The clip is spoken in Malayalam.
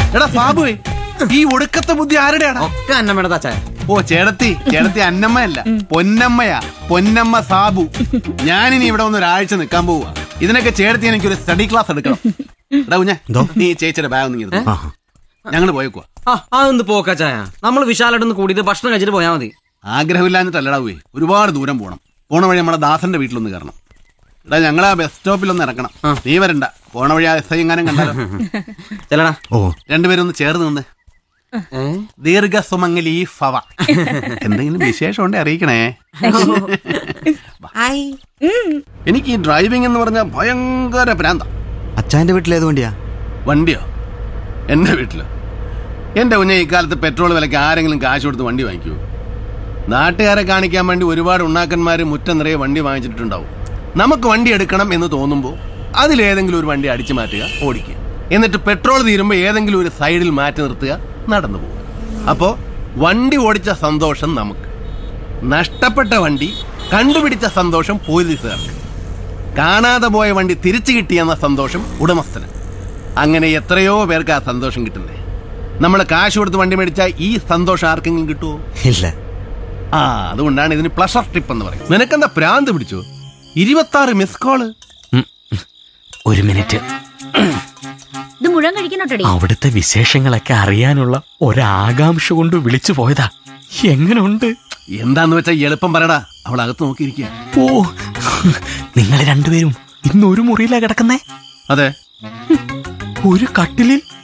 എടാ സാബുവേ ഈ ഒടുക്കത്തെ ബുദ്ധി ആരുടെയാടാ ഒക്കെ അന്നമ്മയുടെ തച്ചായ ഓ ചേടത്തി ചേടത്തി അന്നമ്മയല്ല പൊന്നമ്മയാ പൊന്നമ്മ സാബു ഞാനിനി ഇവിടെ ഒന്ന് ഒരാഴ്ച നിൽക്കാൻ പോവുക ഇതിനൊക്കെ ചേടത്തി എനിക്കൊരു സ്റ്റഡി ക്ലാസ് എടുക്കണം എടാ കുഞ്ഞെ നീ ഈ ചേച്ചിയുടെ ബാഗ് ഒന്ന് ഞങ്ങൾ പോയേക്കുവാ ആ അതൊന്ന് പോക്ക ചായ നമ്മൾ വിശാലായിട്ടൊന്ന് കൂടിയിട്ട് ഭക്ഷണം കഴിച്ചിട്ട് പോയാൽ മതി ആഗ്രഹമില്ലാഞ്ഞിട്ടല്ലടാ പോയി ഒരുപാട് ദൂരം പോകണം പോണ വഴി നമ്മുടെ ദാസന്റെ വീട്ടിലൊന്ന് കയറണം എടാ ഞങ്ങൾ ആ ബസ് സ്റ്റോപ്പിൽ ഒന്ന് ഇറക്കണം നീ വരണ്ട പോണ വഴി ആ എസ് ഐ എങ്ങാനും കണ്ടാലോ ചെല്ലടാ ഓ രണ്ടുപേരും ഒന്ന് ചേർന്ന് നിന്ന് ഏ? ദീർഘസുമംഗലി ഫവ എന്തെങ്കിലും വിശേഷം ഉണ്ടെ അറിയിക്കണേ എനിക്ക് ഈ ഡ്രൈവിംഗ് എന്ന് പറഞ്ഞാൽ ഭയങ്കര ഭ്രാന്ത അച്ചായന്റെ വീട്ടിലേത് വണ്ടിയാ വണ്ടിയോ എൻ്റെ വീട്ടിലോ എൻ്റെ കുഞ്ഞെ ഇക്കാലത്ത് പെട്രോൾ വിലയ്ക്ക് ആരെങ്കിലും കാശ് കൊടുത്ത് വണ്ടി വാങ്ങിക്കുമോ നാട്ടുകാരെ കാണിക്കാൻ വേണ്ടി ഒരുപാട് ഉണ്ണാക്കന്മാർ മുറ്റം നിറയെ വണ്ടി വാങ്ങിച്ചിട്ടുണ്ടാവും നമുക്ക് വണ്ടി എടുക്കണം എന്ന് തോന്നുമ്പോൾ അതിലേതെങ്കിലും ഒരു വണ്ടി അടിച്ചു മാറ്റുക ഓടിക്കുക എന്നിട്ട് പെട്രോൾ തീരുമ്പോൾ ഏതെങ്കിലും ഒരു സൈഡിൽ മാറ്റി നിർത്തുക നടന്നു പോകുക അപ്പോൾ വണ്ടി ഓടിച്ച സന്തോഷം നമുക്ക് നഷ്ടപ്പെട്ട വണ്ടി കണ്ടുപിടിച്ച സന്തോഷം പോലീസുകാർക്ക് കാണാതെ പോയ വണ്ടി തിരിച്ചു കിട്ടിയെന്ന സന്തോഷം ഉടമസ്ഥന് അങ്ങനെ എത്രയോ പേർക്ക് ആ സന്തോഷം കിട്ടുന്നേ നമ്മൾ കാശ് കൊടുത്ത് വണ്ടി മേടിച്ചാൽ ഈ സന്തോഷം ആർക്കെങ്കിലും കിട്ടുമോ ഇല്ല ആ അതുകൊണ്ടാണ് ഇതിന് പ്ലഷർ ട്രിപ്പ് എന്ന് പറയുന്നത് നിനക്കെന്താ പ്രാന്ത് പിടിച്ചോ ഇരുപത്തി മിസ് കോള് ഉം. ഒരു മിനിറ്റ് ഇത് മുഴുവൻ കഴിക്കണോട്ടടി അവിടുത്തെ വിശേഷങ്ങളൊക്കെ അറിയാനുള്ള ഒരാകാംക്ഷ കൊണ്ട് വിളിച്ചു പോയതാ എങ്ങനുണ്ട് എന്താന്ന് വെച്ചാ എളുപ്പം പറയടാ അവൾ അകത്ത് നോക്കിയിരിക്കുക ഓ നിങ്ങൾ രണ്ടുപേരും ഇന്ന് ഒരു മുറിയിലാ കിടക്കുന്നേ അതെ ഒരു കട്ടിലിൽ